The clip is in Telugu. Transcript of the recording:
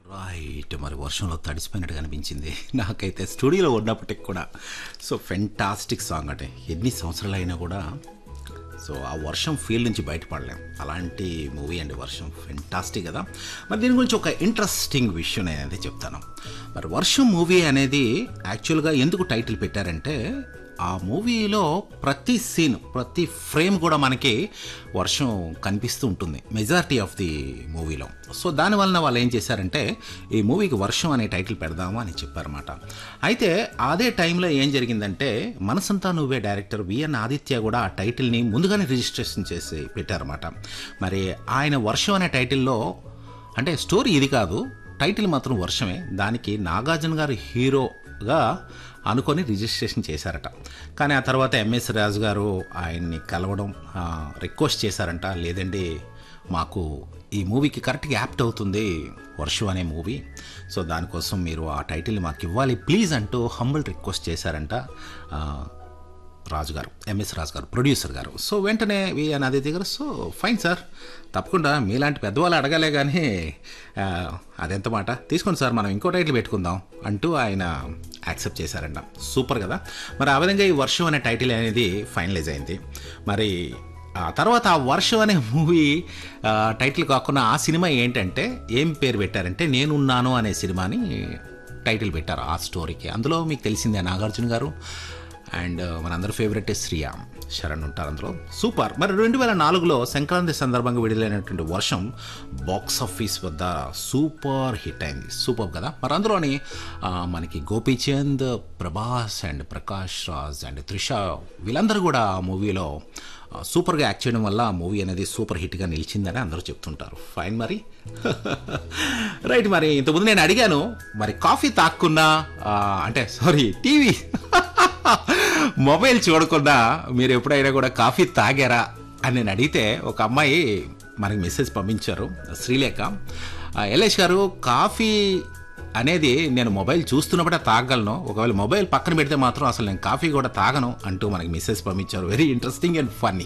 రైట్ మరి వర్షంలో తడిసిపోయినట్టు అనిపించింది నాకైతే స్టూడియోలో ఉన్నప్పటికి కూడా సో ఫెంటాస్టిక్ సాంగ్ అంటే ఎన్ని సంవత్సరాలు అయినా కూడా సో ఆ వర్షం ఫీల్ నుంచి బయటపడలేం అలాంటి మూవీ అండి వర్షం ఫెంటాస్టిక్ కదా మరి దీని గురించి ఒక ఇంట్రెస్టింగ్ విషయం నేనైతే చెప్తాను మరి వర్షం మూవీ అనేది యాక్చువల్గా ఎందుకు టైటిల్ పెట్టారంటే ఆ మూవీలో ప్రతి సీన్ ప్రతి ఫ్రేమ్ కూడా మనకి వర్షం కనిపిస్తూ ఉంటుంది మెజారిటీ ఆఫ్ ది మూవీలో సో దానివలన వాళ్ళు ఏం చేశారంటే ఈ మూవీకి వర్షం అనే టైటిల్ పెడదాము అని చెప్పారన్నమాట అయితే అదే టైంలో ఏం జరిగిందంటే మనసంతా నువ్వే డైరెక్టర్ విఎన్ ఆదిత్య కూడా ఆ టైటిల్ని ముందుగానే రిజిస్ట్రేషన్ చేసి పెట్టారన్నమాట మరి ఆయన వర్షం అనే టైటిల్లో అంటే స్టోరీ ఇది కాదు టైటిల్ మాత్రం వర్షమే దానికి నాగార్జున గారు హీరోగా అనుకొని రిజిస్ట్రేషన్ చేశారట కానీ ఆ తర్వాత ఎంఎస్ రాజు గారు ఆయన్ని కలవడం ఆ, రిక్వెస్ట్ చేశారంట లేదండి మాకు ఈ మూవీకి కరెక్ట్గా యాప్ట్ అవుతుంది వర్షం అనే మూవీ సో దానికోసం మీరు ఆ టైటిల్ మాకు ఇవ్వాలి ప్లీజ్ అంటూ హంబుల్ రిక్వెస్ట్ చేశారంట ఆ, రాజు గారు ఎంఎస్ రాజు గారు ప్రొడ్యూసర్ గారు సో వెంటనే విఎన్ ఆదిత్య గారు సో ఫైన్ సార్ తప్పకుండా మీలాంటి పెద్దవాళ్ళు అడగాలే కానీ ఆ, అదెంత మాట తీసుకోండి సార్ మనం ఇంకో టైటిల్ పెట్టుకుందాం అంటూ ఆయన యాక్సెప్ట్ చేశారంట సూపర్ కదా మరి ఆ విధంగా ఈ వర్షం అనే టైటిల్ అనేది ఫైనలైజ్ అయింది మరి ఆ తర్వాత ఆ వర్షం అనే మూవీ ఆ, టైటిల్ కాకుండా ఆ సినిమా ఏంటంటే ఏం పేరు పెట్టారంటే నేనున్నాను అనే సినిమాని టైటిల్ పెట్టారు ఆ స్టోరీకి అందులో మీకు తెలిసిందే నాగార్జున గారు అండ్ మనందరి ఫేవరెట్ శ్రీయామ్ శరణ్ ఉంటారు అందులో సూపర్ మరి రెండు వేల నాలుగులో సంక్రాంతి సందర్భంగా విడుదలైనటువంటి వర్షం బాక్స్ ఆఫీస్ వద్ద సూపర్ హిట్ అయింది సూపర్ కదా మరి అందులోని ఆ, మనకి గోపీచంద్ ప్రభాస్ అండ్ ప్రకాష్ రాజ్ అండ్ త్రిష వీళ్ళందరూ కూడా ఆ మూవీలో ఆ, సూపర్గా యాక్ట్ చేయడం వల్ల ఆ మూవీ అనేది సూపర్ హిట్గా నిలిచిందని అందరూ చెప్తుంటారు ఫైన్ మరి రైట్ మరి ఇంతకుముందు నేను అడిగాను మరి కాఫీ తాక్కున్నా ఆ, అంటే సారీ టీవీ మొబైల్ చూడకుండా మీరు ఎప్పుడైనా కూడా కాఫీ తాగారా అని నేను అడిగితే ఒక అమ్మాయి మనకి మెసేజ్ పంపించారు శ్రీలేఖ ఆ, ఎల్ఎస్ గారు కాఫీ అనేది నేను మొబైల్ చూస్తున్నప్పుడే తాగలను ఒకవేళ మొబైల్ పక్కన పెడితే మాత్రం అసలు నేను కాఫీ కూడా తాగను అంటూ మనకి మెసేజ్ పంపించారు వెరీ ఇంట్రెస్టింగ్ అండ్ ఫన్నీ